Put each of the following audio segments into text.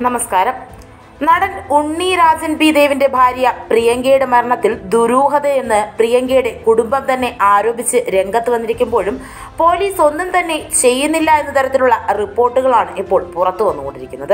നമസ്കാരം നടൻ ഉണ്ണി രാജൻ പി ദേവിന്റെ ഭാര്യ പ്രിയങ്കയുടെ മരണത്തിൽ ദുരൂഹതയെന്ന് പ്രിയങ്കയുടെ കുടുംബം തന്നെ ആരോപിച്ച് രംഗത്ത് വന്നിരിക്കുമ്പോഴും പോലീസ് ഒന്നും തന്നെ ചെയ്യുന്നില്ല എന്ന തരത്തിലുള്ള റിപ്പോർട്ടുകളാണ് ഇപ്പോൾ പുറത്തു വന്നുകൊണ്ടിരിക്കുന്നത്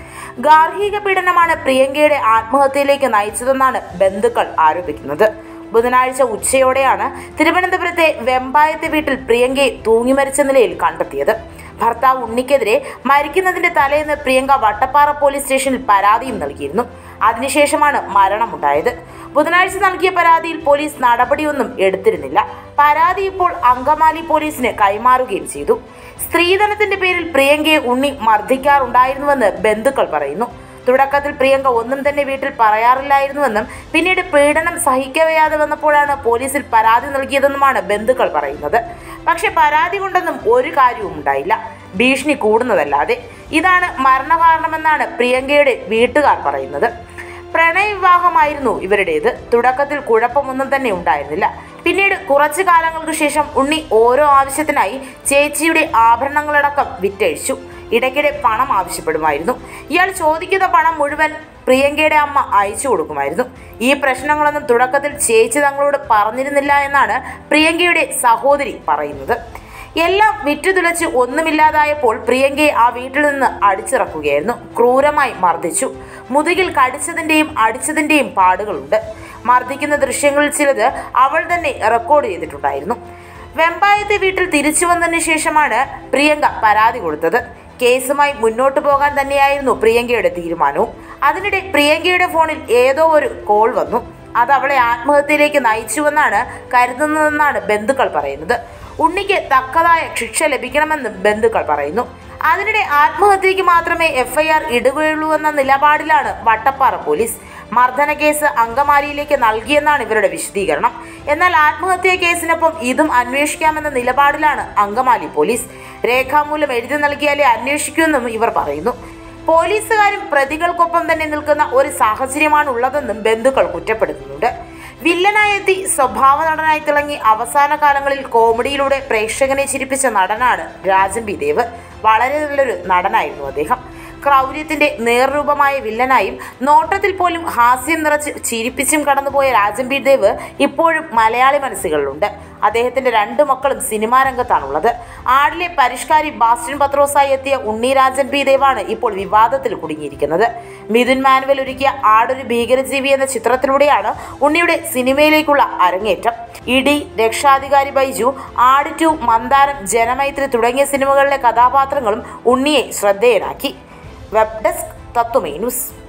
ഗാർഹിക പീഡനമാണ് പ്രിയങ്കയുടെ ആത്മഹത്യയിലേക്ക് നയിച്ചതെന്നാണ് ബന്ധുക്കൾ ആരോപിക്കുന്നത് ബുധനാഴ്ച ഉച്ചയോടെയാണ് തിരുവനന്തപുരത്തെ വെമ്പായത്തെ വീട്ടിൽ പ്രിയങ്കയെ തൂങ്ങിമരിച്ച നിലയിൽ കണ്ടെത്തിയത് ഭർത്താവ് ഉണ്ണിക്കെതിരെ മരിക്കുന്നതിന്റെ തലേന്ന് പ്രിയങ്ക വട്ടപ്പാറ പോലീസ് സ്റ്റേഷനിൽ പരാതിയും നൽകിയിരുന്നു അതിനുശേഷമാണ് മരണമുണ്ടായത് ബുധനാഴ്ച നൽകിയ പരാതിയിൽ പോലീസ് നടപടിയൊന്നും എടുത്തിരുന്നില്ല പരാതി ഇപ്പോൾ അങ്കമാലി പോലീസിന് കൈമാറുകയും ചെയ്തു സ്ത്രീധനത്തിന്റെ പേരിൽ പ്രിയങ്കയെ ഉണ്ണി മർദ്ദിക്കാറുണ്ടായിരുന്നുവെന്ന് ബന്ധുക്കൾ പറയുന്നു തുടക്കത്തിൽ പ്രിയങ്ക ഒന്നും തന്നെ വീട്ടിൽ പറയാറില്ലായിരുന്നുവെന്നും പിന്നീട് പീഡനം സഹിക്കവയ്യാതെ വന്നപ്പോഴാണ് പോലീസിൽ പരാതി നൽകിയതെന്നുമാണ് ബന്ധുക്കൾ പറയുന്നത് പക്ഷെ പരാതി കൊണ്ടൊന്നും ഒരു കാര്യവും ഉണ്ടായില്ല ഭീഷണി കൂടുന്നതല്ലാതെ ഇതാണ് മരണകാരണമെന്നാണ് പ്രിയങ്കയുടെ വീട്ടുകാർ പറയുന്നത് പ്രണയവിവാഹമായിരുന്നു ഇവരുടേത് തുടക്കത്തിൽ കുഴപ്പമൊന്നും തന്നെ ഉണ്ടായിരുന്നില്ല പിന്നീട് കുറച്ചു കാലങ്ങൾക്ക് ശേഷം ഉണ്ണി ഓരോ ആവശ്യത്തിനായി ചേച്ചിയുടെ ആഭരണങ്ങളടക്കം വിറ്റഴിച്ചു ഇടയ്ക്കിടെ പണം ആവശ്യപ്പെടുമായിരുന്നു ഇയാൾ ചോദിക്കുന്ന പണം മുഴുവൻ പ്രിയങ്കയുടെ അമ്മ അയച്ചു കൊടുക്കുമായിരുന്നു ഈ പ്രശ്നങ്ങളൊന്നും തുടക്കത്തിൽ ചേച്ചി തങ്ങളോട് പറഞ്ഞിരുന്നില്ല എന്നാണ് പ്രിയങ്കയുടെ സഹോദരി പറയുന്നത് എല്ലാം വിറ്റുതുലച്ച് ഒന്നുമില്ലാതായപ്പോൾ പ്രിയങ്കയെ ആ വീട്ടിൽ നിന്ന് അടിച്ചിറക്കുകയായിരുന്നു ക്രൂരമായി മർദ്ദിച്ചു മുതുകിൽ കടിച്ചതിന്റെയും അടിച്ചതിന്റെയും പാടുകളുണ്ട് മർദ്ദിക്കുന്ന ദൃശ്യങ്ങളിൽ ചിലത് അവൾ തന്നെ റെക്കോർഡ് ചെയ്തിട്ടുണ്ടായിരുന്നു വെമ്പായത്തെ വീട്ടിൽ തിരിച്ചു വന്നതിന് ശേഷമാണ് പ്രിയങ്ക പരാതി കൊടുത്തത് കേസുമായി മുന്നോട്ട് പോകാൻ തന്നെയായിരുന്നു പ്രിയങ്കയുടെ തീരുമാനവും അതിനിടെ പ്രിയങ്കയുടെ ഫോണിൽ ഏതോ ഒരു കോൾ വന്നു അത് അവളെ ആത്മഹത്യയിലേക്ക് നയിച്ചുവെന്നാണ് കരുതുന്നതെന്നാണ് ബന്ധുക്കൾ പറയുന്നത് ഉണ്ണിക്ക് തക്കതായ ശിക്ഷ ലഭിക്കണമെന്ന് ബന്ധുക്കൾ പറയുന്നു അതിനിടെ ആത്മഹത്യയ്ക്ക് മാത്രമേ എഫ്ഐആർ ഇടുകയുള്ളൂ എന്ന നിലപാടിലാണ് വട്ടപ്പാറ പോലീസ് മർദ്ദന കേസ് അങ്കമാലിയിലേക്ക് നൽകിയെന്നാണ് ഇവരുടെ വിശദീകരണം എന്നാൽ ആത്മഹത്യാ കേസിനൊപ്പം ഇതും അന്വേഷിക്കാമെന്ന നിലപാടിലാണ് അങ്കമാലി പോലീസ് രേഖാമൂലം എഴുതി നൽകിയാലേ അന്വേഷിക്കുമെന്നും ഇവർ പറയുന്നു പോലീസുകാരും പ്രതികൾക്കൊപ്പം തന്നെ നിൽക്കുന്ന ഒരു സാഹചര്യമാണ് ഉള്ളതെന്നും ബന്ധുക്കൾ കുറ്റപ്പെടുത്തുന്നുണ്ട് വില്ലനായെത്തി സ്വഭാവ നടനായി തിളങ്ങി അവസാന കാലങ്ങളിൽ കോമഡിയിലൂടെ പ്രേക്ഷകനെ ചിരിപ്പിച്ച നടനാണ് രാജൻ ബി ദേവ് വളരെ നല്ലൊരു നടനായിരുന്നു അദ്ദേഹം ക്രൗര്യത്തിന്റെ നേർരൂപമായ വില്ലനായും നോട്ടത്തിൽ പോലും ഹാസ്യം നിറച്ച് ചിരിപ്പിച്ചും കടന്നുപോയ രാജൻ ബി ദേവ് ഇപ്പോഴും മലയാളി മനസ്സുകളിലുണ്ട് അദ്ദേഹത്തിന്റെ രണ്ട് മക്കളും സിനിമാ രംഗത്താണുള്ളത് ആടിലെ പരിഷ്കാരി ബാസ്റ്റിൻ പത്രോസായി എത്തിയ ഉണ്ണി രാജൻ ബി ദേവാണ് ഇപ്പോൾ വിവാദത്തിൽ കുടുങ്ങിയിരിക്കുന്നത് മിഥുൻ മാനുവൽ ഒരുക്കിയ ആടൊരു ഭീകരജീവി എന്ന ചിത്രത്തിലൂടെയാണ് ഉണ്ണിയുടെ സിനിമയിലേക്കുള്ള അരങ്ങേറ്റം ഇടി രക്ഷാധികാരി ബൈജു ആട് ടു മന്ദാരം ജനമൈത്രി തുടങ്ങിയ സിനിമകളിലെ കഥാപാത്രങ്ങളും ഉണ്ണിയെ ശ്രദ്ധേയനാക്കി വെബ് ഡെസ്ക് തത്വമേ ന്യൂസ്